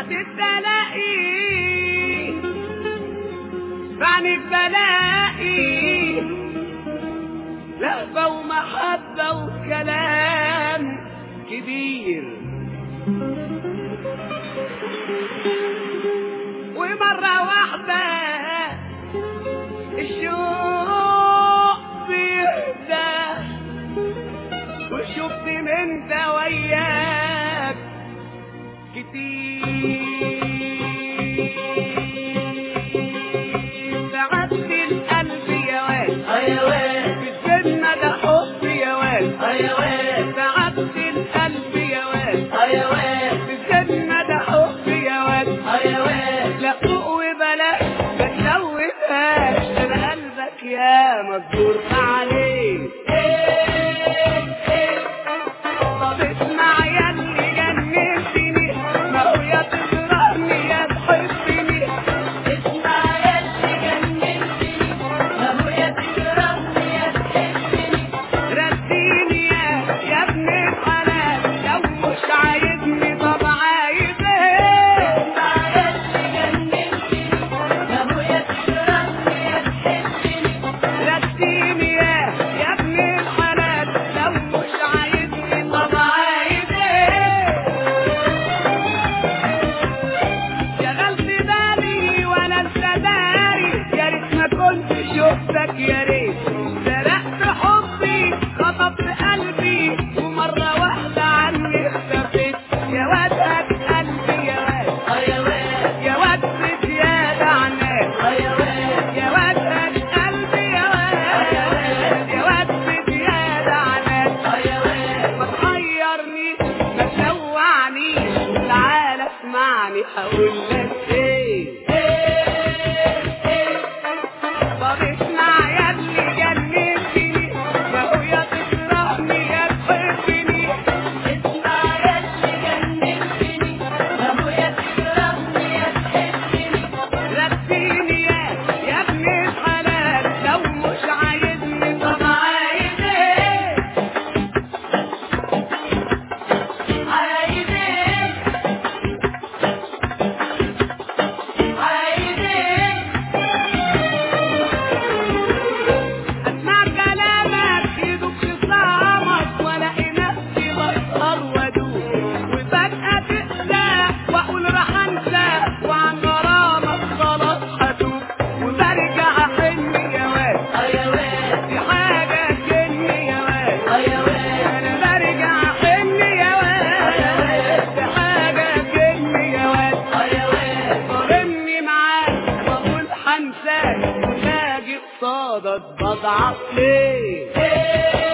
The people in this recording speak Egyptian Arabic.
ساعة التلاقي بعدك بلاقي لهفة ومحبة وكلام كبير ومرة واحدة الشوق بيهدى وشفت من ده وياك كتير سعدت القلب يا واد حيوان في الجنة ده حب يا واد حيوان سعدت القلب يا واد حيوان في الجنة ده حب يا واد حيوان لا فوق وبلاش ما تلوثهاش انا قلبك يا مجبور عليه طب اسمع يا اللي جننتني ما هو يا تكرهني يا تحبني اسمع يا اللي جننتني ما هو يا تكرهني يا تحبني رديني يا يا ابن الحلال لو مش عايزني طب عايز ايه اسمع يا اللي جننتني ما هو يا تكرهني يا تحبني رديني يا يا ابن الحلال لو مش عايزني طب عايز ايه شغلت بالي وانا انت داري يا ريت ما كنت شفتك يا ريت سرقت حبي خطفت قلبي ومرة واحدة عني اختفيت يا واد هات قلبي يا واد حيوان يا واد بزيادة عناك حيوان يا واد هات قلبي يا واد يا واد بزيادة عناك حيوان ما تحيرني ما تلوعنيش تعالى اسمعني هقول لك ايه طب اسمع يا اللي جننتني ما هو يا تكرهني يا تحبني اسمع يا اللي جننتني ما هو يا تكرهني يا تحبني رسيني يا يا ابن الحلال لو مش عايزني طب عايز ايه عايز ايه عايز ايه اسمع كلامك يدوب خصامك والاقي نفسي بسهر وادوب وفجأة تقلق واقول راح انسى وعن غرامك خلاص هتوب وبرجع احن يا واد حيوان في حاجة جني يا واد حيوان انا برجع احن يا واد في حاجة جني يا واد حيوان ظالمني معاك بقول حنساك ولاجي قصادك بضعف ليه ايه